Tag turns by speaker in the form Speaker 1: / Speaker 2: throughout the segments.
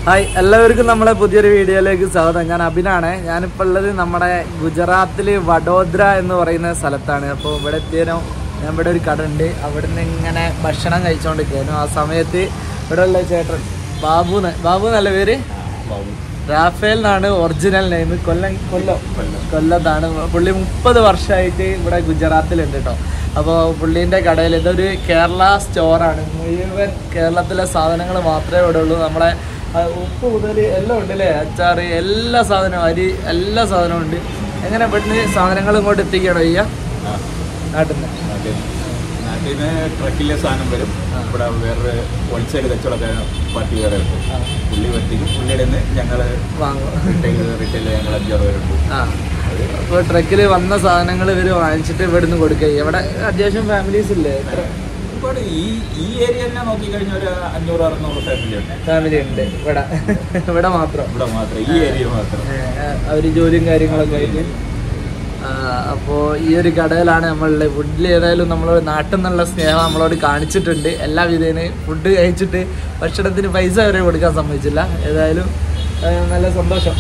Speaker 1: Hi എല്ലാവർക്കും നമ്മളെ പുതിയൊരു വീഡിയോയിലേക്ക് സ്വാഗതം ഞാൻ അഭിനാണ് ഞാനിപ്പോൾ ഉള്ളത് നമ്മുടെ ഗുജറാത്തിൽ വഡോദര എന്ന് പറയുന്ന സ്ഥലത്താണ് അപ്പോൾ ഇവിടെ എത്തിയനോ ഞാൻ ഇവിടെ ഒരു കട ഉണ്ട് അവിടെ നിന്ന് ഇങ്ങനെ ഭക്ഷണം കഴിച്ചുകൊണ്ടിരിക്കുന്നു ആ സമയത്ത് ഇവിടെ ഉള്ള ചേട്ടൻ ബാബു ന- ബാബു നല്ല പേര് റാഫേൽ എന്നാണ് ഒറിജിനൽ നെയിം കൊല്ലം കൊല്ലം കൊല്ലത്താണ് പുള്ളി മുപ്പത് വർഷമായിട്ട് ഇവിടെ ഗുജറാത്തിലുണ്ട് കേട്ടോ അപ്പോൾ പുള്ളീൻ്റെ കടയിൽ ഇതൊരു കേരള സ്റ്റോറാണ് മുഴുവൻ കേരളത്തിലെ സാധനങ്ങൾ മാത്രമേ ഇവിടെ ഉള്ളൂ നമ്മളെ ആ, ഉപ്പ് മുതൽ എല്ലാം ഉണ്ട് അല്ലേ അച്ചാറ് എല്ലാ സാധനവും അരി എല്ലാ സാധനവും ഉണ്ട് എങ്ങനെ ഇവിടുന്ന് സാധനങ്ങൾ ഇങ്ങോട്ട് എത്തിക്കണോ ചെയ്യാ നാട്ടിൽ നിന്ന്
Speaker 2: നാട്ടിൽ നിന്ന് ട്രക്കിലെ സാധനം വരും ഇവിടെ വേറെ ഹോൾസെയിൽ കച്ചവടക്കാരൻ പാർട്ടി വേറെ ഉണ്ട് പുള്ളി പറ്റിക്കും പുള്ളിയുടെ നിന്ന് ഞങ്ങൾ
Speaker 1: വാങ്ങും
Speaker 2: റിറ്റെയിൽ റിറ്റെയിൽ ഞങ്ങൾ അഞ്ചാറ് പേരുണ്ട്
Speaker 1: ആ അപ്പോൾ ട്രക്കിൽ വന്ന സാധനങ്ങൾ ഇവർ വാങ്ങിച്ചിട്ട് ഇവിടുന്ന് കൊടുക്കുക ഇവിടെ അത്യാവശ്യം ഫാമിലീസ് ഇല്ലേ എത്ര
Speaker 2: ഒരുപാട് ഈ ഈ ഏരിയ തന്നെ നോക്കിക്കഴിഞ്ഞാൽ ഒരു അഞ്ഞൂറ് അറുന്നൂറ് ഫാമിലി ഉണ്ട്
Speaker 1: ഫാമിലി ഉണ്ട് ഇവിടെ ഇവിടെ മാത്രം
Speaker 2: ഇവിടെ മാത്രം ഈ ഏരിയ മാത്രം
Speaker 1: അവർ ജോലിയും കാര്യങ്ങളൊക്കെ ആയിട്ട് അപ്പോൾ ഈ ഒരു കടയിലാണ് നമ്മളുടെ ഫുഡിൽ ഏതായാലും നമ്മളോട് നാട്ടിൽ നിന്നുള്ള സ്നേഹം നമ്മളോട് കാണിച്ചിട്ടുണ്ട് എല്ലാ വിധേന ഫുഡ് കഴിച്ചിട്ട് ഭക്ഷണത്തിന് പൈസ വരെ കൊടുക്കാൻ സമ്മതിച്ചില്ല ഏതായാലും ആ, നല്ല സന്തോഷം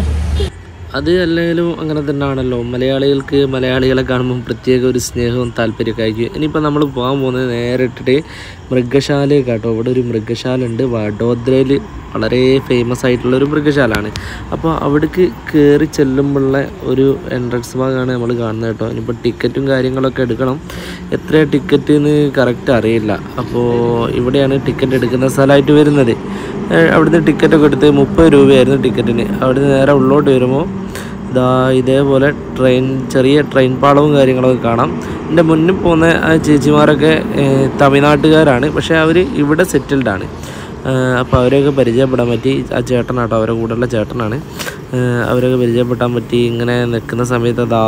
Speaker 3: അത് അല്ലെങ്കിലും അങ്ങനെ തന്നെ ആണല്ലോ മലയാളികൾക്ക് മലയാളികളെ കാണുമ്പോൾ പ്രത്യേക ഒരു സ്നേഹവും താല്പര്യമൊക്കെ ആയിരിക്കും ഇനിയിപ്പോൾ നമ്മൾ പോകാൻ പോകുന്നത് നേരെ ഇട്ടിട്ട് മൃഗശാല കേട്ടോ ഇവിടെ ഒരു മൃഗശാല ഉണ്ട് വഡോദരയിൽ വളരെ ഫേമസ് ആയിട്ടുള്ള ഒരു മൃഗശാലയാണ് അപ്പോൾ അവിടേക്ക് കയറി ചെല്ലുമ്പോഴുള്ള ഒരു എൻട്രൻസ് ഭാഗമാണ് നമ്മൾ കാണുന്നത് കേട്ടോ ഇനിയിപ്പോൾ ടിക്കറ്റും കാര്യങ്ങളൊക്കെ എടുക്കണം എത്ര ടിക്കറ്റ് എന്ന് കറക്റ്റ് അറിയില്ല അപ്പോൾ ഇവിടെയാണ് ടിക്കറ്റ് എടുക്കുന്ന സ്ഥലമായിട്ട് വരുന്നത് ഏഹ് അവിടുന്ന് ടിക്കറ്റൊക്കെ എടുത്ത് മുപ്പത് രൂപയായിരുന്നു ടിക്കറ്റിന് അവിടുന്ന് നേരെ ഉള്ളോട്ട് വരുമ്പോൾ ഇതാ ഇതേപോലെ ട്രെയിൻ ചെറിയ ട്രെയിൻ പാളവും കാര്യങ്ങളൊക്കെ കാണാം എൻ്റെ മുന്നിൽ പോകുന്ന ആ ചേച്ചിമാരൊക്കെ ഏഹ് തമിഴ്നാട്ടുകാരാണ് പക്ഷേ അവർ ഇവിടെ സെറ്റിൽഡ് ആണ് അപ്പോൾ അവരെയൊക്കെ പരിചയപ്പെടാൻ പറ്റി ആ ചേട്ടനാട്ടോ അവരെ കൂടെയുള്ള ചേട്ടനാണ് ഏഹ് അവരൊക്കെ പരിചയപ്പെടാൻ പറ്റി ഇങ്ങനെ നിൽക്കുന്ന സമയത്ത് അതാ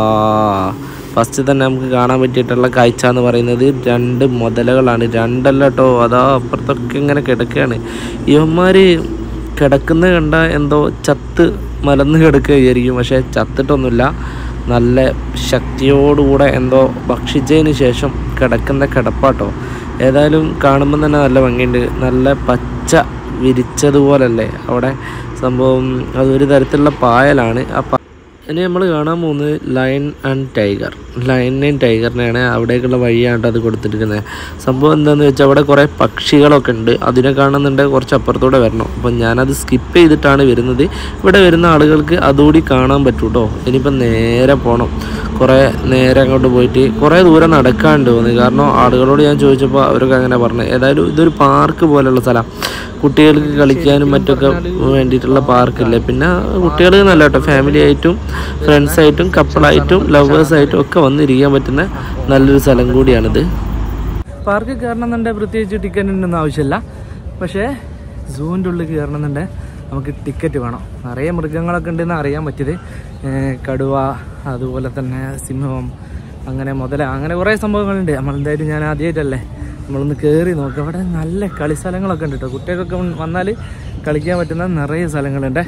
Speaker 3: ഫസ്റ്റ് തന്നെ നമുക്ക് കാണാൻ പറ്റിയിട്ടുള്ള കാഴ്ച എന്ന് പറയുന്നത് രണ്ട് മുതലകളാണ് രണ്ടല്ല കേട്ടോ അതാ അപ്പുറത്തൊക്കെ ഇങ്ങനെ കിടക്കുകയാണ് ഇവന്മാർ കിടക്കുന്ന കണ്ട എന്തോ ചത്ത് മലന്ന് കിടക്കുക വിചാരിക്കും പക്ഷേ ചത്തിട്ടൊന്നുമില്ല നല്ല ശക്തിയോടുകൂടെ എന്തോ ഭക്ഷിച്ചതിന് ശേഷം കിടക്കുന്ന കിടപ്പാട്ടോ ഏതായാലും കാണുമ്പോൾ തന്നെ നല്ല ഭംഗിയുണ്ട് നല്ല പച്ച വിരിച്ചതുപോലല്ലേ അവിടെ സംഭവം അതൊരു തരത്തിലുള്ള പായലാണ് ആ പാ ഇനി നമ്മൾ കാണാൻ പോകുന്നത് ലയൺ ആൻഡ് ടൈഗർ ലയണിനെയും ടൈഗറിനെയാണ് അവിടേക്കുള്ള വഴിയാണ് അത് കൊടുത്തിരിക്കുന്നത് സംഭവം എന്താണെന്ന് വെച്ചാൽ അവിടെ കുറേ പക്ഷികളൊക്കെ ഉണ്ട് അതിനെ കാണുന്നുണ്ടെങ്കിൽ കുറച്ച് അപ്പുറത്തൂടെ വരണം അപ്പം ഞാനത് സ്കിപ്പ് ചെയ്തിട്ടാണ് വരുന്നത് ഇവിടെ വരുന്ന ആളുകൾക്ക് അതുകൂടി കാണാൻ പറ്റൂ കേട്ടോ ഇനിയിപ്പം നേരെ പോകണം കുറേ നേരെ അങ്ങോട്ട് പോയിട്ട് കുറേ ദൂരം നടക്കാണ്ട് തോന്നി കാരണം ആളുകളോട് ഞാൻ ചോദിച്ചപ്പോൾ അവരൊക്കെ അങ്ങനെ പറഞ്ഞു ഏതായാലും ഇതൊരു പാർക്ക് പോലെയുള്ള സ്ഥലം കുട്ടികൾക്ക് കളിക്കാനും മറ്റൊക്കെ വേണ്ടിയിട്ടുള്ള പാർക്കില്ലേ പിന്നെ കുട്ടികൾ നല്ല കേട്ടോ ഫാമിലി ആയിട്ടും ഫ്രണ്ട്സ് ആയിട്ടും കപ്പിളായിട്ടും ലവേഴ്സ് ആയിട്ടും ഒക്കെ വന്നിരിക്കാൻ പറ്റുന്ന നല്ലൊരു സ്ഥലം കൂടിയാണിത്
Speaker 1: പാർക്ക് കയറണമെന്നുണ്ടെങ്കിൽ പ്രത്യേകിച്ച് ടിക്കറ്റിൻ്റെ ആവശ്യമില്ല പക്ഷേ സൂവിൻ്റെ ഉള്ളിൽ കയറണമെന്നുണ്ടെങ്കിൽ നമുക്ക് ടിക്കറ്റ് വേണം നിറയെ മൃഗങ്ങളൊക്കെ ഉണ്ടെന്ന് അറിയാൻ പറ്റിയത് ഏർ കടുവ അതുപോലെ തന്നെ സിംഹം അങ്ങനെ മുതല അങ്ങനെ കുറേ സംഭവങ്ങളുണ്ട് നമ്മളെന്തായാലും ഞാൻ ആദ്യമായിട്ടല്ലേ നമ്മളൊന്ന് കയറി നോക്കാം അവിടെ നല്ല കളി സ്ഥലങ്ങളൊക്കെ ഉണ്ട് കേട്ടോ കുട്ടികൾക്കൊക്കെ വന്നാൽ കളിക്കാൻ പറ്റുന്ന നിറയെ സ്ഥലങ്ങളുണ്ട്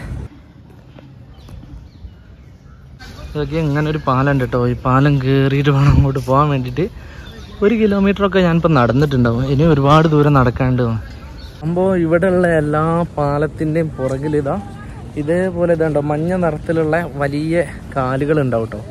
Speaker 1: ഇതൊക്കെ ഇങ്ങനെ ഒരു പാലം ഉണ്ട് കേട്ടോ ഈ പാലം കയറിയിട്ട് വേണം അങ്ങോട്ട് പോകാൻ വേണ്ടിയിട്ട് ഒരു കിലോമീറ്ററൊക്കെ ഞാനിപ്പോൾ നടന്നിട്ടുണ്ടാവും ഇനി ഒരുപാട് ദൂരം നടക്കാണ്ട് സംഭവം ഇവിടെയുള്ള എല്ലാ പാലത്തിൻ്റെയും പുറകിൽ ഇതാ ഇതേപോലെ ഇതുണ്ടോ മഞ്ഞ നിറത്തിലുള്ള വലിയ കാലുകൾ ഉണ്ടാവും കേട്ടോ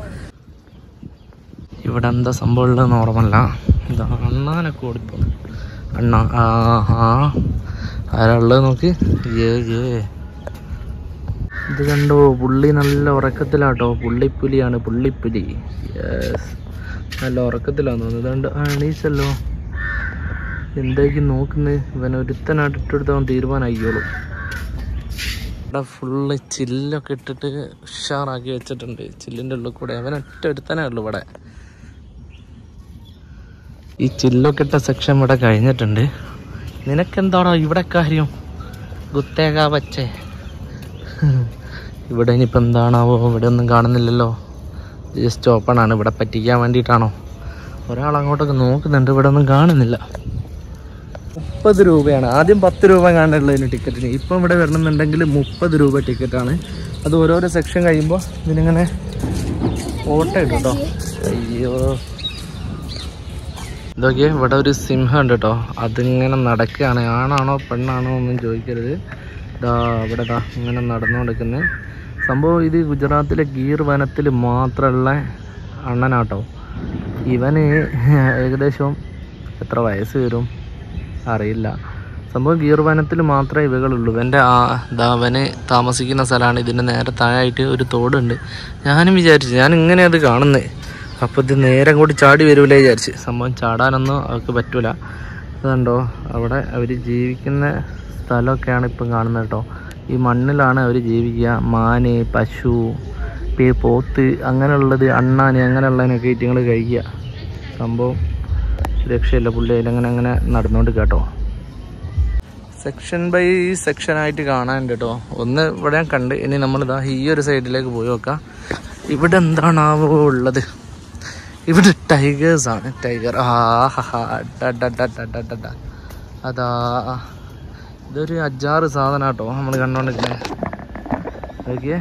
Speaker 1: ഇവിടെ എന്താ സംഭവം ഉള്ളതെന്ന് ഓർമ്മല്ല ഇതാ അണ്ണാനൊക്കെ ഓടിപ്പോ അണ്ണ ആ ആ ആരാ ഉള്ളത് നോക്ക് ഏ ഏ ഇത് കണ്ടോ പുള്ളി നല്ല ഉറക്കത്തിലാട്ടോ പുള്ളിപ്പുലിയാണ് പുള്ളിപ്പുലി യെസ് നല്ല ഉറക്കത്തിലാന്ന് തോന്നുന്നു ഇതുകൊണ്ട് അണീച്ചല്ലോ എന്തായിരിക്കും നോക്കുന്നത് ഇവൻ ഒരുത്തനായിട്ട് ഇട്ടെടുത്ത് അവൻ തീരുമാനമായിക്കോളും ഇവിടെ ഫുള്ള് ചില്ലൊക്കെ ഇട്ടിട്ട് ഉഷാറാക്കി വെച്ചിട്ടുണ്ട് ചില്ലിൻ്റെ ഉള്ളിൽ കൂടെ അവൻ ഒറ്റ ഒരുത്തനേ ഉള്ളൂ ഇവിടെ ഈ ചില്ലൊക്കെ ഇട്ട സെക്ഷൻ ഇവിടെ കഴിഞ്ഞിട്ടുണ്ട് നിനക്കെന്താണോ ഇവിടെ കാര്യം ഗുത്തേക വച്ചേ ഇവിടെ ഇനിയിപ്പോൾ എന്താണാവോ ഇവിടെ ഒന്നും കാണുന്നില്ലല്ലോ ജസ്റ്റ് ഓപ്പൺ ആണ് ഇവിടെ പറ്റിക്കാൻ വേണ്ടിയിട്ടാണോ ഒരാൾ അങ്ങോട്ടൊക്കെ നോക്കുന്നുണ്ട് ഇവിടെ ഒന്നും കാണുന്നില്ല മുപ്പത് രൂപയാണ് ആദ്യം പത്ത് രൂപ കാണുന്നുള്ളതിന് ടിക്കറ്റിന് ഇപ്പം ഇവിടെ വരണമെന്നുണ്ടെങ്കിൽ മുപ്പത് രൂപ ടിക്കറ്റാണ് അത് ഓരോരോ സെക്ഷൻ കഴിയുമ്പോൾ ഇതിനിങ്ങനെ ഓട്ടം ഇടും കേട്ടോ അയ്യോ ഇതൊക്കെ ഇവിടെ ഒരു സിംഹം ഉണ്ട് കേട്ടോ അതിങ്ങനെ നടക്കുകയാണ് ആണാണോ പെണ്ണാണോ ഒന്നും ചോദിക്കരുത്
Speaker 3: ഇതാ ഇവിടെ ദാ ഇങ്ങനെ നടന്നുകൊണ്ടിരിക്കുന്നത് സംഭവം ഇത് ഗുജറാത്തിലെ ഗീർ വനത്തിൽ മാത്രമുള്ള അണ്ണനാട്ടോ ഇവന് ഏകദേശം എത്ര വയസ്സ് വരും അറിയില്ല സംഭവം ഗീർ വനത്തിൽ മാത്രമേ ഇവകളുള്ളൂ ഇവൻ്റെ ആ ദാ അവന് താമസിക്കുന്ന സ്ഥലമാണ് ഇതിൻ്റെ നേരെ താഴായിട്ട് ഒരു തോടുണ്ട് ഞാനും വിചാരിച്ചു ഞാൻ ഇങ്ങനെ അത് കാണുന്നത് അപ്പോൾ ഇത് നേരെ കൂടി ചാടി വരൂലേ വിചാരിച്ച് സംഭവം ചാടാനൊന്നും അവർക്ക് പറ്റൂല അതുണ്ടോ അവിടെ അവർ ജീവിക്കുന്ന സ്ഥലമൊക്കെയാണ് ഇപ്പം കാണുന്നത് കേട്ടോ ഈ മണ്ണിലാണ് അവർ ജീവിക്കുക മാന് പശു പേ പോത്ത് അങ്ങനെയുള്ളത് അണ്ണാന് അങ്ങനെയുള്ളതിനൊക്കെ ഈറ്റങ്ങൾ കഴിക്കുക സംഭവം രക്ഷയില്ല പുള്ളി അതിലങ്ങനെ അങ്ങനെ നടന്നുകൊണ്ട് കേട്ടോ സെക്ഷൻ ബൈ സെക്ഷൻ ആയിട്ട് കാണാനുണ്ട് കേട്ടോ ഒന്ന് ഇവിടെ ഞാൻ കണ്ട് ഇനി നമ്മളിതാ ഈ ഒരു സൈഡിലേക്ക് പോയി നോക്കാം ഇവിടെ എന്താണാവോ ഉള്ളത് ഇവിടെ ടൈഗേഴ്സ് ആണ് ടൈഗർ ആ ഹാ ഹാ ഡ ഡ ഡ ഡ ഡ ഡ ഡ. അതാ ഇതൊരു അജാറ് സാധനം കേട്ടോ നമ്മൾ കണ്ടോണ്ടിരിക്കുന്നത് ഓക്കെ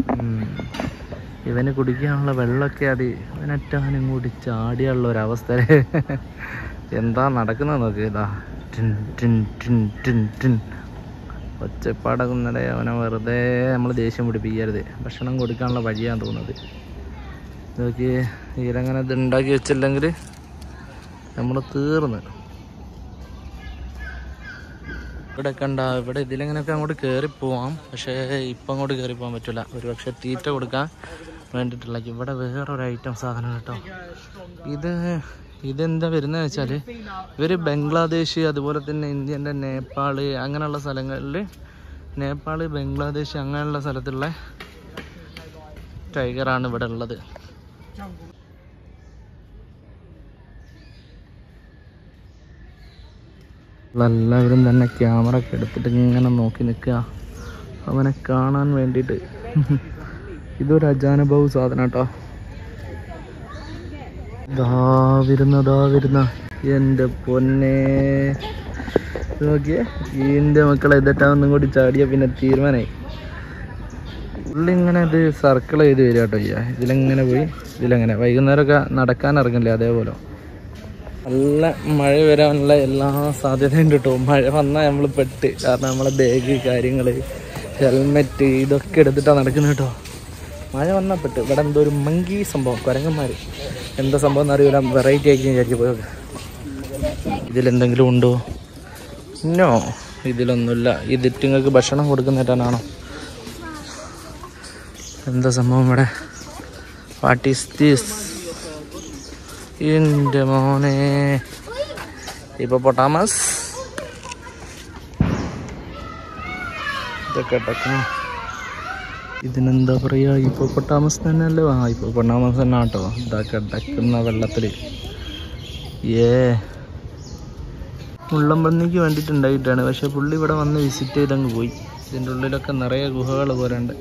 Speaker 3: ഇവന് കുടിക്കാനുള്ള വെള്ളമൊക്കെ അടി ഇവനറ്റാനും കൂടി ചാടിയുള്ള ഒരവസ്ഥ എന്താ നടക്കുന്നത് നോക്ക് ഇതാ ടിൻ ടിൻ ടിൻ ടിൻ ടിൻ ഒച്ചപ്പാടകുന്നടെ അവനെ വെറുതെ നമ്മൾ ദേഷ്യം പിടിപ്പിക്കരുത് ഭക്ഷണം കൊടുക്കാനുള്ള വഴിയാന്ന് തോന്നുന്നത് നോക്കി ഇവരങ്ങനെ ഇത് ഉണ്ടാക്കി വെച്ചില്ലെങ്കിൽ നമ്മൾ തീർന്ന് ഇവിടെ കണ്ട ഇവിടെ ഇതിലെങ്ങനെയൊക്കെ അങ്ങോട്ട് കയറി പോവാം പക്ഷേ ഇപ്പം അങ്ങോട്ട് കയറി പോകാൻ പറ്റില്ല ഒരു പക്ഷേ തീറ്റ കൊടുക്കാൻ വേണ്ടിയിട്ടുള്ള ഇവിടെ വേറൊരു ഐറ്റം സാധനം കേട്ടോ ഇത് ഇതെന്താ വരുന്നത് വെച്ചാൽ ഇവർ ബംഗ്ലാദേശ് അതുപോലെ തന്നെ ഇന്ത്യൻ്റെ നേപ്പാള് അങ്ങനെയുള്ള സ്ഥലങ്ങളിൽ നേപ്പാള് ബംഗ്ലാദേശ് അങ്ങനെയുള്ള സ്ഥലത്തുള്ള ടൈഗറാണ് ഇവിടെ ഉള്ളത് എല്ലാവരും തന്നെ ക്യാമറ ഒക്കെ എടുത്തിട്ട് ഇങ്ങനെ നോക്കി നിൽക്കുക അവനെ കാണാൻ വേണ്ടിയിട്ട് ഇതൊരു അജാനുഭവ സാധനം കേട്ടോ ദാ വരുന്ന ദാ വരുന്ന എൻ്റെ പൊന്നെ നോക്കിയേ എൻ്റെ മക്കളെ ഇതിട്ടാ ഒന്നും കൂടി ചാടിയ പിന്നെ തീരുമാനമായി പുള്ളി ഇങ്ങനെ ഇത് സർക്കിൾ ചെയ്ത് വരിക കേട്ടോ ചെയ്യാ ഇതിലെങ്ങനെ പോയി ഇതിലെങ്ങനെ വൈകുന്നേരമൊക്കെ നടക്കാൻ ഇറങ്ങില്ലേ അതേപോലെ നല്ല മഴ വരാനുള്ള എല്ലാ സാധ്യതയും ഉണ്ട് കേട്ടോ മഴ വന്നാൽ നമ്മൾ പെട്ട് കാരണം നമ്മളെ ബാഗ് കാര്യങ്ങൾ ഹെൽമെറ്റ് ഇതൊക്കെ എടുത്തിട്ടാണ് നടക്കുന്നത് കേട്ടോ മഴ വന്നാൽ പെട്ട് ഇവിടെ എന്തോ ഒരു മങ്കി സംഭവം കുരങ്ങന്മാർ എന്താ സംഭവം എന്ന് അറിയില്ല വെറൈറ്റി ആക്കി വിചാരിച്ചു പോയത് ഇതിലെന്തെങ്കിലും ഉണ്ടോ നോ ഇതിലൊന്നുമില്ല ഇതിറ്റുങ്ങൾക്ക് ഭക്ഷണം കൊടുക്കുന്നേറ്റാണോ എന്താ സംഭവം ഇവിടെ വാട്ട് ഈസ് ദിസ് എൻ്റെ മോനെ ഇപ്പൊ പൊട്ടാമസ് ഇതൊക്കെ ടക്കുന്നു ഇതിനെന്താ പറയാ ഇപ്പൊ പൊട്ടാമസ് തന്നെ അല്ലേ ആ ഇപ്പൊ പൊട്ടാമസ് തന്നെ കേട്ടോ ഇതൊക്കെ ഡക്കുന്ന വെള്ളത്തില് ഏ മുള്ളംപന്നിക്ക് വേണ്ടിയിട്ടുണ്ടായിട്ടാണ് പക്ഷെ പുള്ളി ഇവിടെ വന്ന് വിസിറ്റ് ചെയ്തങ്ങ് പോയി ഇതിൻ്റെ ഉള്ളിലൊക്കെ നിറയെ ഗുഹകൾ പോരാണ്ട്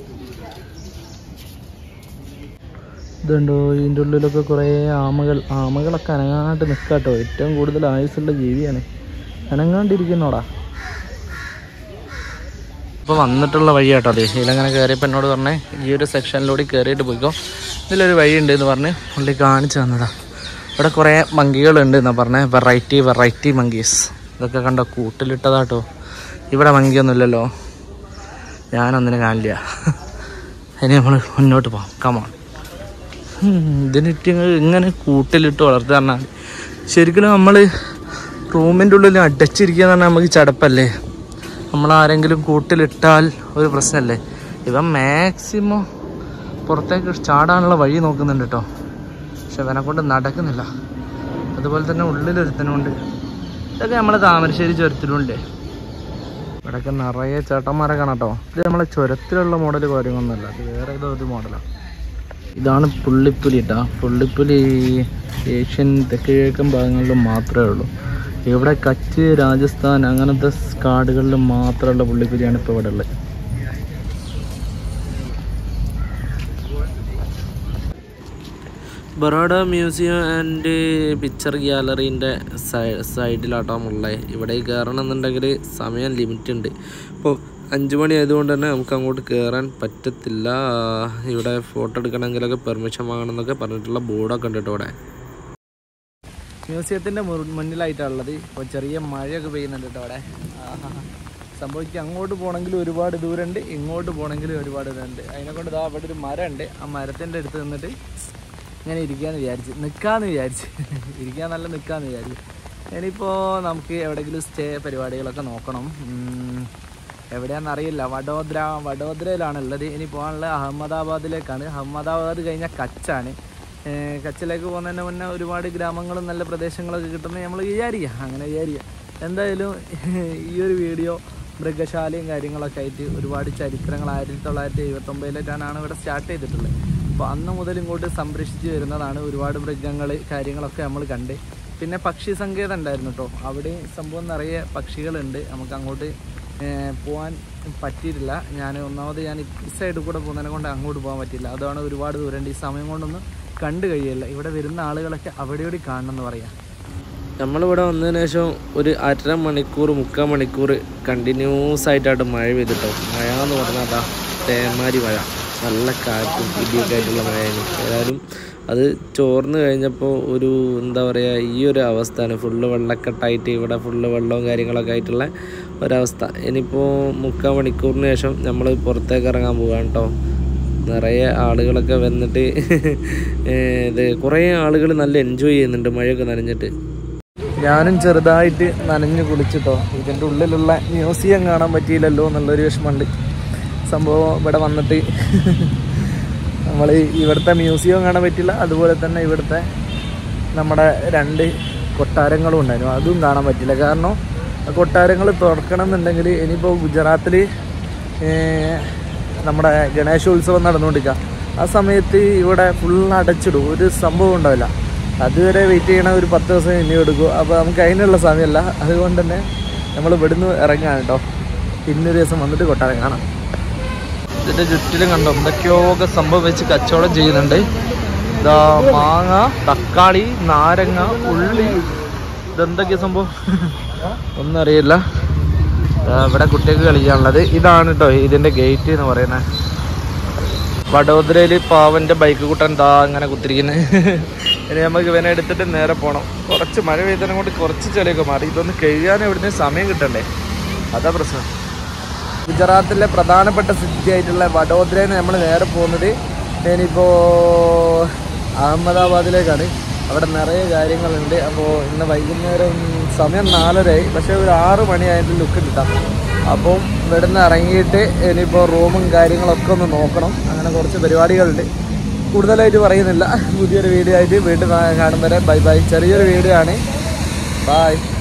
Speaker 3: ഇതുണ്ടോ ഇതിൻ്റെ ഉള്ളിലൊക്കെ കുറേ ആമകൾ ആമകളൊക്കെ അനങ്ങാണ്ട് നിൽക്കാട്ടോ ഏറ്റവും കൂടുതൽ ആയുസ്സുള്ള ജീവിയാണ് അനങ്ങാണ്ടിരിക്കുന്നോടാ ഇപ്പോൾ വന്നിട്ടുള്ള വഴിയാട്ടോ അതെ ഇതിലങ്ങനെ കയറിയപ്പോൾ എന്നോട് പറഞ്ഞേ ഈ ഒരു സെക്ഷനിലൂടെ കയറിയിട്ട് പോയിക്കോ ഇതിലൊരു വഴിയുണ്ട് എന്ന് പറഞ്ഞ് പുള്ളി കാണിച്ചു തന്നതാ ഇവിടെ കുറേ മങ്കികളുണ്ട് എന്നാ പറഞ്ഞേ വെറൈറ്റി വെറൈറ്റി മങ്കീസ് ഇതൊക്കെ കണ്ടോ കൂട്ടിലിട്ടതാട്ടോ ഇവിടെ മങ്കിയൊന്നുമില്ലല്ലോ ഞാനൊന്നിനെ കാണില്ല ഇനി നമ്മൾ മുന്നോട്ട് പോകാം കമോൺ ഇതിനിട്ട് ഇങ്ങനെ കൂട്ടിലിട്ട് വളർത്തുക പറഞ്ഞാൽ ശരിക്കും നമ്മൾ റൂമിൻ്റെ ഉള്ളിൽ അടച്ചിരിക്കുക എന്ന് പറഞ്ഞാൽ നമുക്ക് ചടപ്പല്ലേ നമ്മൾ ആരെങ്കിലും കൂട്ടിലിട്ടാൽ ഒരു പ്രശ്നമല്ലേ ഇവൻ മാക്സിമം പുറത്തേക്ക് ചാടാനുള്ള വഴി നോക്കുന്നുണ്ട് കേട്ടോ പക്ഷെ ഇവനെ കൊണ്ട് നടക്കുന്നില്ല അതുപോലെ തന്നെ ഉള്ളിലൊരുത്തനുണ്ട് ഇതൊക്കെ നമ്മളെ താമരശ്ശേരി ചുരത്തിലുണ്ട് ഇവിടെയൊക്കെ നിറയെ ചേട്ടന്മാരെ കാണാം കേട്ടോ ഇത് നമ്മളെ ചുരത്തിലുള്ള മോഡൽ കാര്യമൊന്നുമല്ല ഇത് വേറെ ഏതോ ഒരു മോഡലാണ് ഇതാണ് പുള്ളിപ്പുലി കേട്ടോ പുള്ളിപ്പുലി ഏഷ്യൻ തെക്ക് കിഴക്കൻ ഭാഗങ്ങളിലും മാത്രമേ ഉള്ളൂ ഇവിടെ കച്ച് രാജസ്ഥാൻ അങ്ങനത്തെ കാടുകളിൽ മാത്രമുള്ള പുള്ളിപ്പുലിയാണ് ഇപ്പോൾ ഇവിടെ ഉള്ളത് ബറോഡ മ്യൂസിയം ആൻഡ് പിക്ചർ ഗ്യാലറീൻ്റെ സൈഡിലാട്ടോ ഉള്ളത് ഇവിടെ കയറണം എന്നുണ്ടെങ്കിൽ സമയം ലിമിറ്റ് ഉണ്ട് ഇപ്പോൾ അഞ്ച് മണി ആയതുകൊണ്ട് തന്നെ നമുക്ക് അങ്ങോട്ട് കയറാൻ പറ്റത്തില്ല ഇവിടെ ഫോട്ടോ എടുക്കണമെങ്കിലൊക്കെ പെർമിഷൻ വാങ്ങണം എന്നൊക്കെ പറഞ്ഞിട്ടുള്ള ബോർഡൊക്കെ ഉണ്ട് കേട്ടോ ഇവിടെ
Speaker 1: മ്യൂസിയത്തിന്റെ മുന്നിലായിട്ടാണുള്ളത് ഇപ്പോൾ ചെറിയ മഴയൊക്കെ പെയ്യുന്നുണ്ട് കേട്ടോ അവിടെ ആഹാ. സംഭവിക്കുക അങ്ങോട്ട് പോകണമെങ്കിൽ ഒരുപാട് ദൂരമുണ്ട് ഇങ്ങോട്ട് പോകണമെങ്കിൽ ഒരുപാട് ദൂരമുണ്ട് അതിനെ കൊണ്ട് ഇതാ അവിടെ ഒരു മരമുണ്ട് ആ മരത്തിൻ്റെ അടുത്ത് നിന്നിട്ട് ഇങ്ങനെ ഇരിക്കാന്ന് വിചാരിച്ച് നിൽക്കാന്ന് വിചാരിച്ച് ഇരിക്കാൻ നല്ല നിൽക്കാന്ന് വിചാരിച്ചു ഇനിയിപ്പോൾ നമുക്ക് എവിടെയെങ്കിലും സ്റ്റേ പരിപാടികളൊക്കെ നോക്കണം ഉം, എവിടെയാണെന്ന് അറിയില്ല വഡോദര വഡോദരയിലാണ് ഉള്ളത് ഇനി പോകാനുള്ളത് അഹമ്മദാബാദിലേക്കാണ് അഹമ്മദാബാദ് കഴിഞ്ഞാൽ കച്ചാണ് ഏർ കച്ചിലേക്ക് പോകുന്നതിന് മുന്നേ ഒരുപാട് ഗ്രാമങ്ങളും നല്ല പ്രദേശങ്ങളൊക്കെ കിട്ടുന്നത് നമ്മൾ വിചാരിക്കുക അങ്ങനെ വിചാരിക്കുക എന്തായാലും ഈ ഒരു വീഡിയോ മൃഗശാലയും കാര്യങ്ങളൊക്കെ ആയിട്ട് ഒരുപാട് ചരിത്രങ്ങൾ ആയിരത്തി തൊള്ളായിരത്തി എഴുപത്തൊമ്പതിലേറ്റാണ് ഇവിടെ സ്റ്റാർട്ട് ചെയ്തിട്ടുള്ളത് അപ്പോൾ അന്ന് മുതൽ ഇങ്ങോട്ട് സംരക്ഷിച്ച് വരുന്നതാണ് ഒരുപാട് മൃഗങ്ങൾ കാര്യങ്ങളൊക്കെ നമ്മൾ കണ്ട് പിന്നെ പക്ഷി സങ്കേതം ഉണ്ടായിരുന്നു കേട്ടോ അവിടെയും സംഭവം നിറയെ പക്ഷികളുണ്ട് നമുക്ക് അങ്ങോട്ട് ഏർ പോകാൻ പറ്റിയിട്ടില്ല ഞാൻ ഒന്നാമത് ഞാൻ ഈ സൈഡിൽ കൂടെ പോകുന്നതിനെ കൊണ്ട് അങ്ങോട്ട് പോകാൻ പറ്റില്ല അതാണ് ഒരുപാട് ദൂരമുണ്ട് ഈ സമയം കൊണ്ടൊന്നും കണ്ടു കഴിയില്ല ഇവിടെ വരുന്ന ആളുകളൊക്കെ അവിടെ ഇവിടെ കാണണം എന്ന് പറയാം
Speaker 3: നമ്മളിവിടെ വന്നതിന് ശേഷം ഒരു അര മണിക്കൂർ മുക്കാൽ മണിക്കൂർ കണ്ടിന്യൂസ് ആയിട്ടാണ് മഴ പെയ്തിട്ടോ മഴ എന്ന് പറഞ്ഞാൽ അതാ തേമാരി മഴ നല്ല കാറ്റും ഇടിയൊക്കെ ആയിട്ടുള്ള മഴയാണ് ഏതായാലും അത് ചോർന്ന് കഴിഞ്ഞപ്പോൾ ഒരു എന്താ പറയുക ഈ ഒരു അവസ്ഥയാണ് ഫുള്ള് വെള്ളക്കെട്ടായിട്ട് ഇവിടെ ഫുള്ള് വെള്ളവും കാര്യങ്ങളൊക്കെ ആയിട്ടുള്ള ഒരവസ്ഥ ഇനിയിപ്പോൾ മുക്കാൽ മണിക്കൂറിന് ശേഷം നമ്മൾ പുറത്തേക്ക് ഇറങ്ങാൻ പോകാം കേട്ടോ നിറയെ ആളുകളൊക്കെ വന്നിട്ട് ഏർ ഇത് കുറേ ആളുകൾ നല്ല എൻജോയ് ചെയ്യുന്നുണ്ട് മഴയൊക്കെ നനഞ്ഞിട്ട്
Speaker 1: ഞാനും ചെറുതായിട്ട് നനഞ്ഞു കുളിച്ചിട്ടോ ഇതിൻ്റെ ഉള്ളിലുള്ള മ്യൂസിയം കാണാൻ പറ്റിയില്ലല്ലോ എന്നുള്ളൊരു വിഷമമുണ്ട് സംഭവം ഇവിടെ വന്നിട്ട് നമ്മൾ ഇവിടുത്തെ മ്യൂസിയം കാണാൻ പറ്റില്ല അതുപോലെ തന്നെ ഇവിടുത്തെ നമ്മുടെ രണ്ട് കൊട്ടാരങ്ങളും ഉണ്ടായിരുന്നു അതും കാണാൻ പറ്റില്ല കാരണം ആ കൊട്ടാരങ്ങൾ തുറക്കണം എന്നുണ്ടെങ്കിൽ ഇനിയിപ്പോൾ ഗുജറാത്തിൽ നമ്മുടെ ഗണേശോത്സവം നടന്നുകൊണ്ടിരിക്കുക ആ സമയത്ത് ഇവിടെ ഫുൾ അടച്ചിടും ഒരു സംഭവം ഉണ്ടാവില്ല അതുവരെ വെയിറ്റ് ചെയ്യണ ഒരു പത്ത് ദിവസം ഇനി എടുക്കും അപ്പോൾ നമുക്ക് അതിനുള്ള സമയമല്ല അതുകൊണ്ട് തന്നെ നമ്മൾ ഇവിടുന്ന് ഇറങ്ങാൻ കേട്ടോ പിന്നൊരു ദിവസം വന്നിട്ട് കൊട്ടാരം കാണാം ഇതിൻ്റെ ചുറ്റിലും കണ്ടോ എന്തൊക്കെയൊക്കെ സംഭവം വെച്ച് കച്ചവടം ചെയ്യുന്നുണ്ട് ഇതാ മാങ്ങ തക്കാളി നാരങ്ങ ഉള്ളി ഇതെന്തൊക്കെയാ സംഭവം ഒന്നും അറിയില്ല ദാ ഇവിടെ കുട്ടികൾക്ക് കളിക്കാനുള്ളത് ഇതാണ് കേട്ടോ ഇതിൻ്റെ ഗേറ്റ് എന്ന് പറയുന്നത് വഡോദരയിൽ പാവൻ്റെ ബൈക്ക് കൂട്ടാൻ ദാ അങ്ങനെ കുത്തിരിക്കുന്നത് ഇനി നമുക്ക് ഇവനെ എടുത്തിട്ട് നേരെ പോകണം കുറച്ച് മഴ പെയ്തതിനെ കൊണ്ട് കുറച്ച് ചെളിയൊക്കെ മാറി ഇതൊന്ന് കഴുകാൻ എവിടുന്ന് സമയം കിട്ടണ്ടേ അതാ പ്രശ്നം ഗുജറാത്തിലെ പ്രധാനപ്പെട്ട സിറ്റി ആയിട്ടുള്ള വഡോദരയിൽ നമ്മൾ നേരെ പോകുന്നത് ഇനിയിപ്പോൾ അഹമ്മദാബാദിലേക്കാണ് അവിടെ നിറയെ കാര്യങ്ങളുണ്ട് അപ്പോൾ ഇന്ന് വൈകുന്നേരം സമയം നാലരയായി പക്ഷേ ഒരു ആറ് മണിയായിട്ട് ലുക്ക് കിട്ടാം അപ്പം ഇവിടുന്ന് ഇറങ്ങിയിട്ട് ഇനിയിപ്പോൾ റൂമും കാര്യങ്ങളൊക്കെ ഒന്ന് നോക്കണം അങ്ങനെ കുറച്ച് പരിപാടികളുണ്ട് കൂടുതലായിട്ട് പറയുന്നില്ല പുതിയൊരു വീഡിയോ ആയിട്ട് വീണ്ടും കാണും വരെ ബൈ ബൈ ചെറിയൊരു വീഡിയോ ആണ് ബൈ